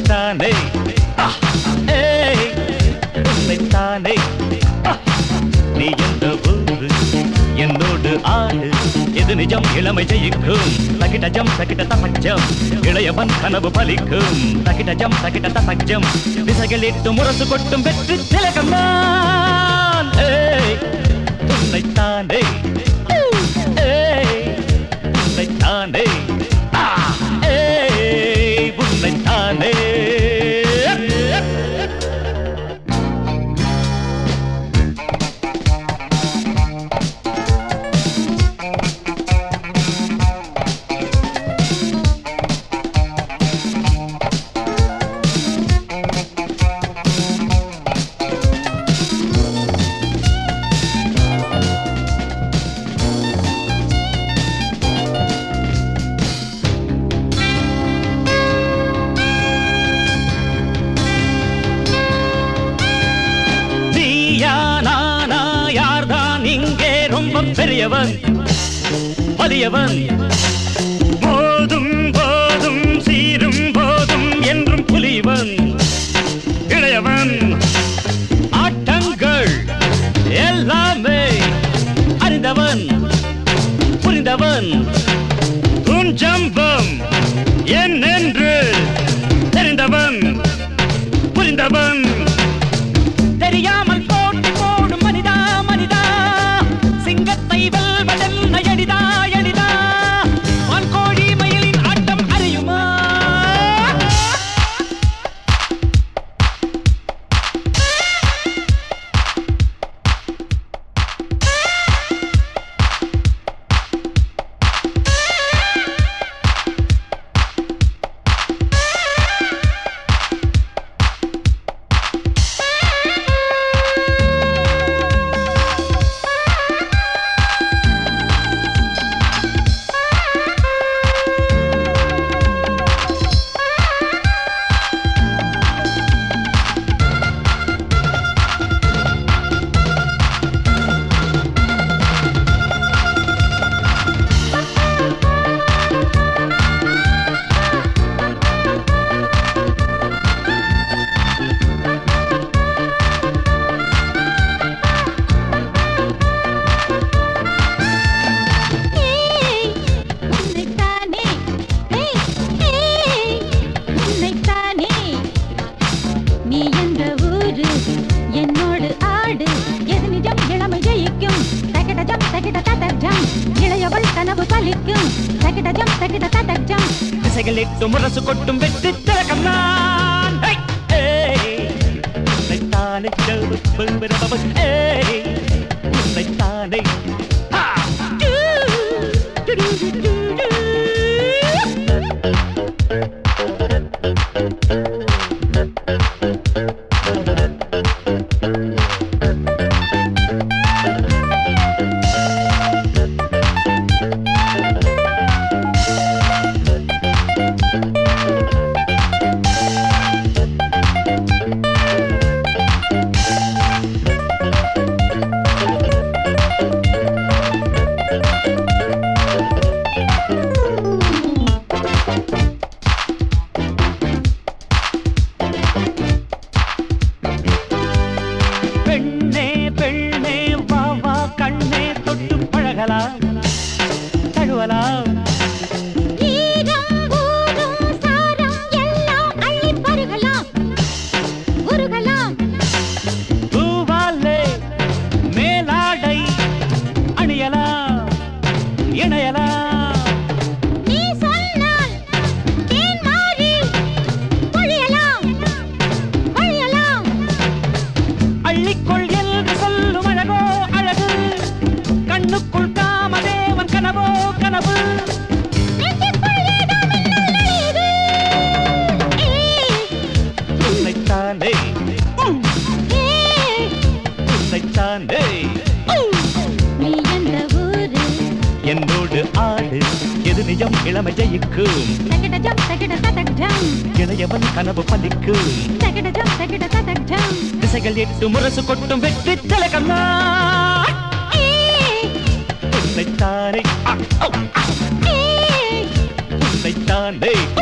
உன்னைத்தானே ஆ, ஏய், உன்னைத்தானே ஆ, நீ எந்த ஊரு என்னோடு ஆடு எது நிஜம் இளமை ஜெயிக்கும் தகிடஜம் தகிட தசஜம் இளையவன் கனவு பலிக்கும் தகிடஜம் தகிட தசஜம் திசைகளிட்டு முரசு கொட்டும் வெற்றி திலகம் நான் ஏய், உன்னைத்தானே ஏய், உன்னைத்தானே ஆ, ஏய், உன்னைத்தானே நீயா நானா யார்தான் இங்கே ரொம்ப பெரியவன் வலியவன் போதும் போதும் சீரும் போதும் என்றும் புலிவன் இளையவன் ஆட்டங்கள் எல்லாமே அறிந்தவன் புரிந்தவன் உன் ஜம்பம் என்னென்று தெரிந்தவன் புரிந்தவன் தெரியாமல் போட்டி போடும் மனிதா மனிதா சிங்கத்தை வெல்வதென்ன எளிதா எளிதா வான்கோழி மயிலின் ஆட்டம் அறியுமா ஏய் உன்னைத்தானே ஏய் ஏய் உன்னைத்தானே நீ என்ற ஊரு என்னோடு ஆடு எது நிஜம் இளமை ஜெயிக்கும் தகிடஜம் தகிட ததஜம் இளையவள் கனவு பலிக்கும் தகிடஜம் தகிட ததஜம் திசைகளிட்டு முரசு கொட்டும் வெற்றி திலகம் நான் ஹை! ஏய், உன்னைத்தானே ஜவு, பம்பர, பப, ஏய், உன்னைத்தானே ஹா! டூ, டு, டு, டு, டு, டு. பெண்ணே பெண்ணே வா வா கண்ணே தொட்டு பழகலாம் தழுவலாம் ஈரம் ஊரும் சாரம் எல்லாம் அள்ளிப் பருகலாம் உருகலாம் பூவாலே மேலாடை அணியலாம் இணையலாம் நீ சொன்னால் தேன் மாறி பொழியலாம் வழியலாம் அள்ளிக்கொள் என்று சொல்லும் அழகோ அழகு கண்ணுக்குள் காமதேவன் கனவோ கனவு நெஞ்சுக்குள் ஏதோ மின்னல் நுழையுது. ஏய், உன்னைத்தானே ஏய், உன்னைத்தானே நீ எந்த ஊரு என்னோடு ஆடு எது நிஜம் இளமை ஜெயிக்கும் தகிடஜம் தகிட ததஜம் இளையவன் கனவு பலிக்கும் தகிடஜம் தகிட ததஜம் திசைகள் எட்டு முரசு கொட்டும் வெற்றி திலகம் நான். ஏய், உன்னைத்தானே ஆ, ஔ, ஆ, ஏய், உன்னைத்தானே